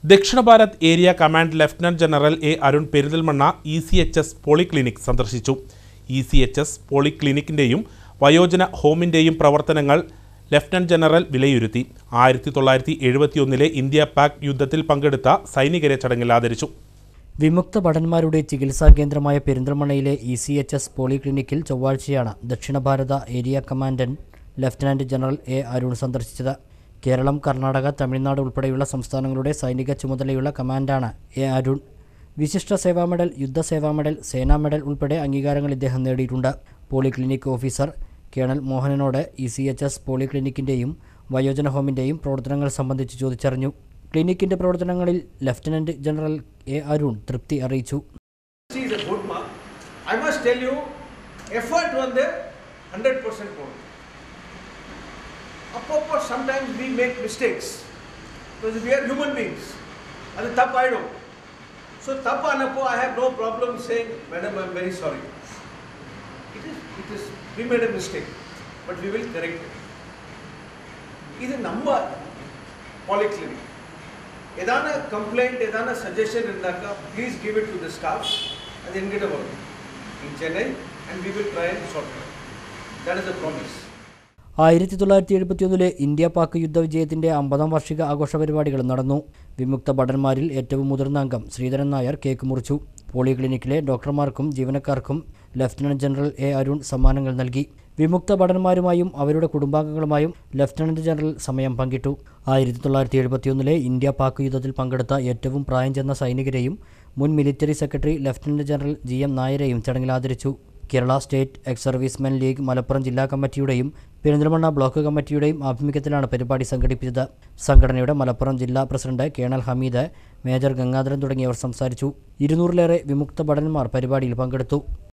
ദക്ഷിണ Bharat area command lieutenant general A Arun Perinthalmanna E C H S polyclinic സന്ദർശിച്ചു E C H S പോളിക്ലിനിക്കിൻ്റെയും വയോജന ഹോമിൻ്റെയും പ്രവർത്തനങ്ങൾ ലഫ്റ്റനന്റ് ജനറൽ വിലയിരുത്തി ആയിരത്തി തൊള്ളായിരത്തി എഴുപത്തിയൊന്നിലെ ഇന്ത്യ പാക് യുദ്ധത്തിൽ പങ്കെടുത്ത സൈനികരെ ചടങ്ങിൽ ആദരിച്ചു വിമുക്ത ഭടന്മാരുടെ ചികിത്സാ കേന്ദ്രമായ പെരിന്തൽമണ്ണയിലെ ഇ സി എച്ച് എസ് പോളിക്ലിനിക്കിൽ ചൊവ്വാഴ്ചയാണ് Dakshina Bharata area commandant lieutenant general A Arun സന്ദർശിച്ചത് കേരളം കർണാടക തമിഴ്നാട് ഉൾപ്പെടെയുള്ള സംസ്ഥാനങ്ങളുടെ സൈനിക ചുമതലയുള്ള കമാൻഡാണ് എ അരുൺ വിശിഷ്ട സേവാ മെഡൽ യുദ്ധ സേവാ മെഡൽ സേനാ മെഡൽ ഉൾപ്പെടെ അംഗീകാരങ്ങൾ ഇദ്ദേഹം നേടിയിട്ടുണ്ട് പോളിക്ലിനിക് ഓഫീസർ കേണൽ മോഹനനോട് ഇ സി എച്ച് എസ് പോളിക്ലിനിക്കിൻ്റെയും വയോജന ഹോമിൻ്റെയും പ്രവർത്തനങ്ങൾ സംബന്ധിച്ച് ചോദിച്ചറിഞ്ഞു ക്ലിനിക്കിൻ്റെ പ്രവർത്തനങ്ങളിൽ ലഫ്റ്റനന്റ് ജനറൽ എ അരുൺ തൃപ്തി അറിയിച്ചു She is a good mark. I must tell you, effort வந்து 100% போடும் அப்பப்போ sometimes we make mistakes because we are human beings அது தப்பாயிடும் ஸோ தப்பானப்போ ஐ ஹேவ் நோ ப்ராப்ளம் சேங் madam I am very sorry it is it is we made a mistake but we will correct இது நம்ம polyclinic ஏதான complaint ஏதான suggestion இருந்தாக்கா please give it to the staff அது எங்கிட்ட வரும் in Chennai and we will try and sort that is a promise ആയിരത്തി തൊള്ളായിരത്തി എഴുപത്തിയൊന്നിലെ ഇന്ത്യ പാക് യുദ്ധ വിജയത്തിന്റെ അമ്പതാം വാർഷിക ആഘോഷ പരിപാടികൾ നടന്നു വിമുക്ത ഭടന്മാരിൽ ഏറ്റവും മുതിർന്ന അംഗം ശ്രീധരൻ നായർ കേക്ക് മുറിച്ചു പോളിക്ലിനിക്കിലെ ഡോക്ടർമാർക്കും ജീവനക്കാർക്കും ലഫ്റ്റനന്റ് ജനറൽ എ അരുൺ സമ്മാനങ്ങൾ നൽകി വിമുക്ത ഭടന്മാരുമായും അവരുടെ കുടുംബാംഗങ്ങളുമായും ലഫ്റ്റനന്റ് ജനറൽ സമയം പങ്കിട്ടു ആയിരത്തി തൊള്ളായിരത്തി എഴുപത്തിയൊന്നിലെ ഇന്ത്യ പാക് യുദ്ധത്തിൽ പങ്കെടുത്ത ഏറ്റവും പ്രായം ചെന്ന സൈനികരെയും മുൻ military secretary lieutenant general G M നായരെയും ചടങ്ങിൽ ആദരിച്ചു Kerala state ex servicemen league Malappuram ജില്ലാ കമ്മിറ്റിയുടെയും പെരിന്തൽമണ്ണ ബ്ലോക്ക് കമ്മിറ്റിയുടെയും ആഭിമുഖ്യത്തിലാണ് പരിപാടി സംഘടിപ്പിച്ചത് സംഘടനയുടെ മലപ്പുറം ജില്ലാ president colonel Hameed major Gangadharan തുടങ്ങിയവർ സംസാരിച്ചു ഇരുന്നൂറിലേറെ വിമുക്ത ഭടന്മാർ പരിപാടിയിൽ പങ്കെടുത്തു